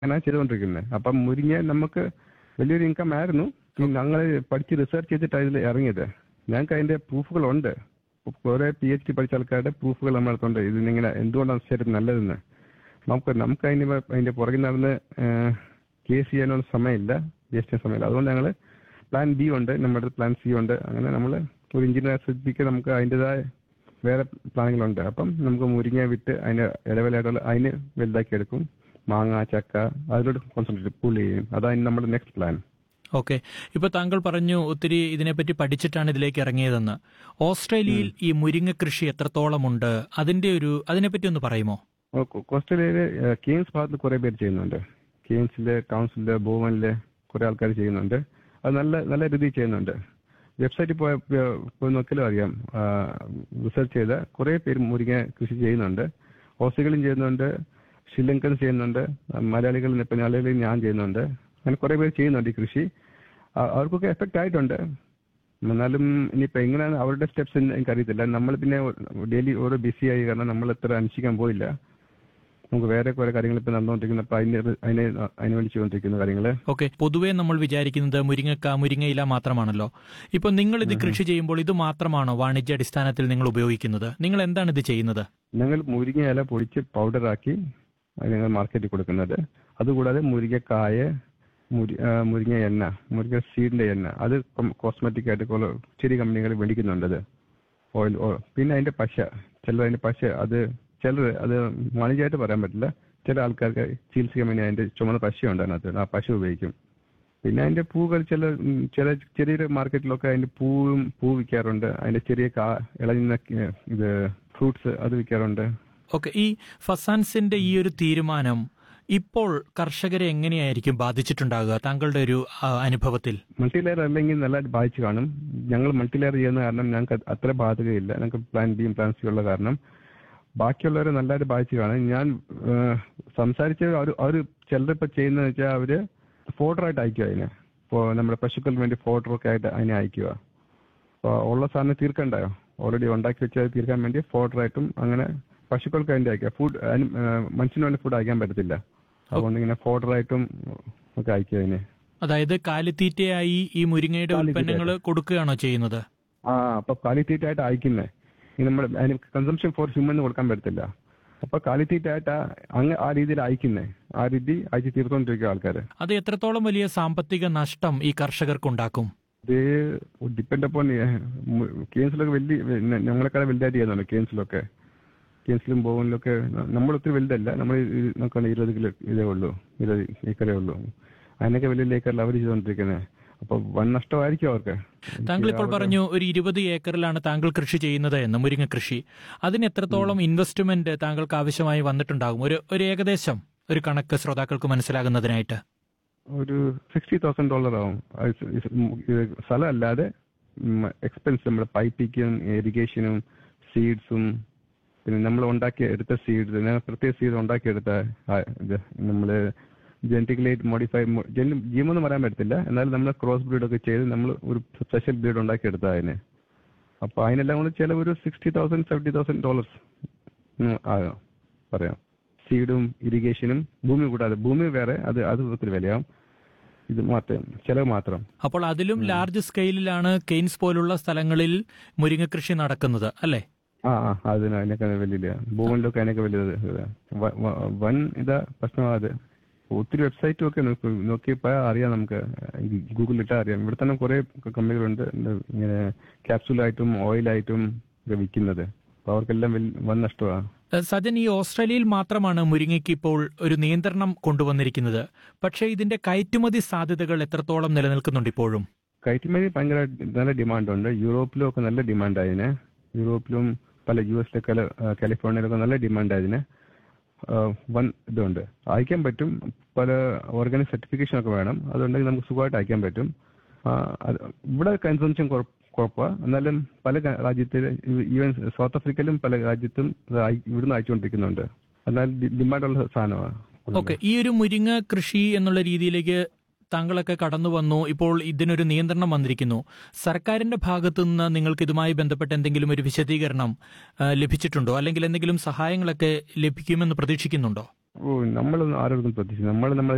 അങ്ങനെ ചെയ്തുകൊണ്ടിരിക്കുന്നത് അപ്പം മുരിങ്ങ നമുക്ക് വലിയൊരു ഇൻകം ആയിരുന്നു ഞങ്ങൾ പഠിച്ച് റിസർച്ച് ചെയ്തിട്ട് ഇതിൽ ഇറങ്ങിയത് ഞങ്ങൾക്ക് അതിന്റെ പ്രൂഫുകളുണ്ട് കുറെ പി എച്ച് ഡി പഠിച്ച ആൾക്കാരുടെ പ്രൂഫുകൾ നമ്മുടെ അടുത്തുണ്ട് ഇതിനിങ്ങനെ എന്തുകൊണ്ടാണ് ശരി നല്ലതെന്ന് നമുക്ക് നമുക്ക് അതിന് വ- അതിന്റെ പുറകിൽ നടന്ന് കേസ് ചെയ്യാനൊന്നും സമയമില്ല വേസ്റ്റ് ചെയ്യാൻ സമയമില്ല അതുകൊണ്ട് ഞങ്ങൾ പ്ലാൻ ബി ഉണ്ട് നമ്മുടെ പ്ലാൻ സി ഉണ്ട് അങ്ങനെ നമ്മൾ ഒരു എഞ്ചിനീയർ സ്ഥിതിക്ക് നമുക്ക് അതിൻ്റെതായ വേറെ പ്ലാനുകളുണ്ട് അപ്പം നമുക്ക് മുരിങ്ങ വിട്ട് അതിന്റെ ഇടവേളയായിട്ടുള്ള അതിന് വലുതാക്കി എടുക്കും മാങ്ങ ചക്ക അതിലോട്ട് കോൺസെൻട്രേറ്റ് പുൾ ചെയ്യും അതാണ് നമ്മുടെ നെക്സ്റ്റ് പ്ലാൻ ഓക്കെ ഇപ്പൊ താങ്കൾ പറഞ്ഞു ഒത്തിരി ഇതിനെപ്പറ്റി പഠിച്ചിട്ടാണ് ഇതിലേക്ക് ഇറങ്ങിയതെന്ന് ഓസ്ട്രേലിയയിൽ ഈ മുരിങ്ങ കൃഷി എത്രത്തോളമുണ്ട് അതിന്റെ ഒരു അതിനെപ്പറ്റി ഒന്ന് പറയുമോ ഓസ്ട്രേലിയയില് കെയിംസ് ഭാഗത്ത് കുറെ പേര് ചെയ്യുന്നുണ്ട് കെയിംസില് കൗൺസിലില് ബോവനില് കുറെ ആൾക്കാർ ചെയ്യുന്നുണ്ട് അത് നല്ല നല്ല രീതിയിൽ ചെയ്യുന്നുണ്ട് വെബ്സൈറ്റിൽ പോയ പോയി നോക്കിയാലും അറിയാം റിസർച്ച് ചെയ്ത കുറെ പേര് മുരിങ്ങ കൃഷി ചെയ്യുന്നുണ്ട് ഓസ്ട്രേലിയയിലും ചെയ്യുന്നുണ്ട് ശ്രീലങ്കൻ ചെയ്യുന്നുണ്ട് മലയാളികൾ മലയാളികളിൽ ഞാൻ ചെയ്യുന്നുണ്ട് അങ്ങനെ കുറെ പേര് ചെയ്യുന്നുണ്ട് ഈ കൃഷി ആ, അവർക്കൊക്കെ എഫക്റ്റ് ആയിട്ടുണ്ട് എന്നാലും ഇനിയിപ്പോ എങ്ങനെയാണ് അവരുടെ സ്റ്റെപ്സ് എനിക്കറിയത്തില്ല നമ്മൾ പിന്നെ ഡെയിലി ഓരോ ബിസി ആയി കാരണം നമ്മൾ എത്ര അന്വേഷിക്കാൻ പോയില്ല നമുക്ക് വേറെ കുറെ കാര്യങ്ങൾ ഇപ്പൊ നടന്നുകൊണ്ടിരിക്കുന്ന അപ്പൊ അതിന് അതിനെ അതിന് വേണ്ടി ചെയ്തുകൊണ്ടിരിക്കുന്ന കാര്യങ്ങള് ഓക്കെ പൊതുവെ നമ്മൾ വിചാരിക്കുന്നത് മുരിങ്ങക്ക മുരിങ്ങയില മാത്രമാണല്ലോ ഇപ്പൊ നിങ്ങൾ ഇത് കൃഷി ചെയ്യുമ്പോൾ ഇത് മാത്രമാണോ വാണിജ്യ അടിസ്ഥാനത്തിൽ നിങ്ങൾ ഉപയോഗിക്കുന്നത് നിങ്ങൾ എന്താണ് ഇത് ചെയ്യുന്നത് ഞങ്ങൾ മുരിങ്ങ ഇല പൊടിച്ച് പൗഡറാക്കി അത് ഞങ്ങൾ മാർക്കറ്റിൽ കൊടുക്കുന്നത് അതുകൂടാതെ മുരിങ്ങക്കായ മുരി ആ, മുരിങ്ങ എണ്ണ മുരിങ്ങ സീഡിന്റെ എണ്ണ അത് കോസ്മെറ്റിക് ആയിട്ട് കുറെ ചെറിയ കമ്പനികൾ മേടിക്കുന്നുണ്ട് അത് ഓയിൽ പിന്നെ അതിന്റെ പശ ചിലർ അതിന്റെ പശ അത് ചിലർ അത് വാണിജ്യമായിട്ട് പറയാൻ പറ്റില്ല ചില ആൾക്കാർക്ക് ചികിത്സിക്കാൻ വേണ്ടി അതിന്റെ ചുമന്ന പശയുണ്ട് അതിനകത്ത് ആ പശ ഉപയോഗിക്കും പിന്നെ അതിന്റെ പൂകൾ ചില ഉം, ചില ചെറിയ മാർക്കറ്റിലൊക്കെ അതിന്റെ പൂവും പൂ വിൽക്കാറുണ്ട് അതിന്റെ ചെറിയ കാ ഇളഞ്ഞ ഇത് ഫ്രൂട്ട്സ് അത് വിൽക്കാറുണ്ട് ഓക്കെ ഈ ഫസാൻസിന്റെ ഈ ഒരു തീരുമാനം ഇപ്പോൾ കർഷകരെ എങ്ങനെയായിരിക്കും ബാധിച്ചിട്ടുണ്ടാകുക താങ്കളുടെ ഒരു ആ, അനുഭവത്തിൽ മൾട്ടി ലെയർ അല്ലെങ്കിൽ നല്ലതായിട്ട് ബാധിച്ചു കാണും ഞങ്ങൾ മൾട്ടി ലെയർ ചെയ്യുന്ന കാരണം ഞങ്ങൾക്ക് അത് അത്ര ബാധകയില്ല ഞങ്ങൾക്ക് പ്ലാൻ ബിയും പ്ലാൻ സി ഉള്ള കാരണം ബാക്കിയുള്ളവരെ നല്ലതായിട്ട് ബാധിച്ചു കാണും ഞാൻ ഏഹ്, സംസാരിച്ച ഒരു ഒരു ചിലർ ഇപ്പൊ ചെയ്യുന്നത് വെച്ചാൽ അവര് ഫോട്ടറായിട്ട് അയക്കുക അതിനെ ഇപ്പോൾ നമ്മുടെ പശുക്കൾക്ക് വേണ്ടി ഫോട്ടറൊക്കെ ആയിട്ട് അതിനെ അയക്കുക അപ്പോൾ ഉള്ള സാധനം തീർക്കണ്ടായോ ഓൾറെഡി ഉണ്ടാക്കി വെച്ചാൽ തീർക്കാൻ വേണ്ടി ഫോട്ടറായിട്ടും അങ്ങനെ പശുക്കൾക്ക് അതിന്റെ അയക്കുക ഫുഡ് മനുഷ്യന് വേണ്ടി ഫുഡ് അയക്കാൻ പറ്റത്തില്ല അതുകൊണ്ട് ഇങ്ങനെ ഫോട്ടറായിട്ടും ഒക്കെ അയക്കുക അതിനെ അതായത് കാലിത്തീറ്റയായി ഈ മുരിങ്ങയുടെ ഉൽപ്പന്നങ്ങൾ കൊടുക്കുകയാണോ ചെയ്യുന്നത് ആ അപ്പൊ കാലിത്തീറ്റ ആയിട്ട് അയക്കുന്നേ ഈ നമ്മുടെ അതിന് കൺസംഷൻ ഫോർ ഹ്യൂമൻ കൊടുക്കാൻ പറ്റത്തില്ല അപ്പൊ കാലിത്തീറ്റ ആയിട്ട് അങ്ങ് ആ രീതിയിൽ അയക്കുന്നേ ആ രീതി അയച്ച് തീർത്തോണ്ടിരിക്കുക ആൾക്കാര് അത് എത്രത്തോളം വലിയ സാമ്പത്തിക നഷ്ടം ഈ കർഷകർക്കുണ്ടാക്കും ഇത് ഡിപ്പെൻഡ് അപ്പോൺ കേൻസിലൊക്കെ വലിയ ഞങ്ങളെക്കാളെ വലുതായിട്ട് ചെയ്യുന്നുണ്ട് കേൻസിലൊക്കെ കേൻസിലും ബോവനിലൊക്കെ നമ്മൾ ഒത്തിരി വലുതല്ല നമ്മൾ നോക്കുകയാണെങ്കിൽ ഇരുപത് കിലോ ഇതേ ഉള്ളൂ ഇരുപത് ഏക്കറേ ഉള്ളൂ അതിനൊക്കെ വലിയ ഏക്കറിൽ അവർ ചെയ്തുകൊണ്ടിരിക്കുന്നത് അപ്പൊ വൻ നഷ്ടമായിരിക്കും അവർക്ക് താങ്കൾ ഇപ്പോൾ പറഞ്ഞു ഒരു ഇരുപത് ഏക്കറിലാണ് താങ്കൾ കൃഷി ചെയ്യുന്നത് എന്ന് മുരിങ്ങ കൃഷി അതിന് എത്രത്തോളം ഇൻവെസ്റ്റ്മെന്റ് താങ്കൾക്ക് ആവശ്യമായി വന്നിട്ടുണ്ടാകും ഒരു ഒരു ഏകദേശം ഒരു കണക്ക് ശ്രോതാക്കൾക്ക് മനസ്സിലാകുന്നതിനായിട്ട് ഒരു സിക്സ്റ്റി തൗസൻഡ് ഡോളർ ആവും അത് സ് ഇത് ഉം ഇത് സ്ഥലമല്ലാതെ എക്സ്പെൻസ് നമ്മുടെ പൈപ്പിക്കും ഇറിഗേഷനും സീഡ്സും പിന്നെ നമ്മൾ ഉണ്ടാക്കി എടുത്ത സീഡ്സ് ഞാൻ പ്രത്യേക സീഡ് ഉണ്ടാക്കിയെടുത്ത ആ ഇത് നമ്മള് ജനറ്റിക്കലി മോഡിഫൈ ജീവൊന്നും പറയാൻ പറ്റത്തില്ല എന്നാലും നമ്മൾ ക്രോസ് ബ്രീഡ് ഒക്കെ ചെയ്ത് നമ്മൾ ഒരു സ്പെഷ്യൽ ബ്രീഡ് ഉണ്ടാക്കിയെടുത്ത അതിന് അപ്പൊ അതിനെല്ലാം കൂടെ ചില ഒരു sixty thousand seventy thousand dollars ആകാം പറയാം സീഡും ഇറിഗേഷനും ഭൂമി കൂടാതെ ഭൂമി വേറെ അത് അത് ഒത്തിരി വിലയാവും ഇത് മാത്രം ചെലവ് മാത്രം അപ്പോൾ അതിലും ലാർജ് സ്കെയിലിലാണ് കെയ്ൻസ് പോലുള്ള സ്ഥലങ്ങളിൽ മുരിങ്ങ കൃഷി നടക്കുന്നത് അല്ലേ ആ ആ അതിന് അതിനൊക്കെ വലിയ ഭൂമിയിലൊക്കെ അതിനൊക്കെ വലിയത് ഇത്. വ- വ- വൻ ഇതാ പ്രശ്നമാണ് അത് ഒത്തിരി വെബ്സൈറ്റും ഒക്കെ നോക്കി നോക്കിയപ്പോ അറിയാം നമുക്ക് ഗൂഗിളിൽ ഇട്ടാൽ അറിയാം ഇവിടെ തന്നെ കുറെ കമ്പനികളുണ്ട് എന്താ ഇങ്ങനെ ക്യാപ്സൂലായിട്ടും ഓയിലായിട്ടും ഒക്കെ വിൽക്കുന്നത് അപ്പൊ അവർക്കെല്ലാം വലിയ വൻ നഷ്ടമാണ് ഏഹ് സജൻ ഈ ഓസ്ട്രേലിയയിൽ മാത്രമാണ് മുരിങ്ങയ്ക്ക് ഇപ്പോൾ ഒരു നിയന്ത്രണം കൊണ്ടുവന്നിരിക്കുന്നത് പക്ഷേ ഇതിന്റെ കയറ്റുമതി സാധ്യതകൾ എത്രത്തോളം നിലനിൽക്കുന്നുണ്ട് ഇപ്പോഴും കയറ്റുമതി ഭയങ്കര നല്ല ഡിമാൻഡ് ഉണ്ട് യൂറോപ്പിലും ഒക്കെ നല്ല ഡിമാൻഡ് അതിന് യൂറോപ്പിലും പല യു എസിലെ കല കാലിഫോർണിയയിലൊക്കെ നല്ല ഡിമാൻഡ് അതിന് ആ, വൻ ഇതുണ്ട് അയക്കാൻ പറ്റും പല ഓർഗാനിക് സർട്ടിഫിക്കേഷൻ ഒക്കെ വേണം അതുണ്ടെങ്കിൽ നമുക്ക് സുഖമായിട്ട് അയക്കാൻ പറ്റും ആ, അത് ഇവിടെ കൺസംഷൻ കുഴപ്പമാണ് എന്നാലും പല ക- രാജ്യത്തിൽ ഈവൻ സൗത്ത് ആഫ്രിക്കയിലും പല രാജ്യത്തും ഇത് അയ- ഇവിടുന്ന് അയച്ചുകൊണ്ടിരിക്കുന്നുണ്ട് എന്നാൽ ഡിമാൻഡുള്ള സാധനമാണ് ഓക്കെ ഈ ഒരു മുരിങ്ങ കൃഷി എന്നുള്ള രീതിയിലേക്ക് താങ്കളൊക്കെ കടന്നു വന്നു ഇപ്പോൾ ഇതിനൊരു നിയന്ത്രണം വന്നിരിക്കുന്നു സർക്കാരിന്റെ ഭാഗത്തു നിന്ന് നിങ്ങൾക്ക് ഇതുമായി ബന്ധപ്പെട്ട എന്തെങ്കിലും ഒരു വിശദീകരണം ആ, ലഭിച്ചിട്ടുണ്ടോ അല്ലെങ്കിൽ എന്തെങ്കിലും സഹായങ്ങളൊക്കെ ലഭിക്കുമെന്ന് പ്രതീക്ഷിക്കുന്നുണ്ടോ ഓ നമ്മളൊന്നും ആരോടും പ്രതീക്ഷിച്ചു നമ്മൾ നമ്മുടെ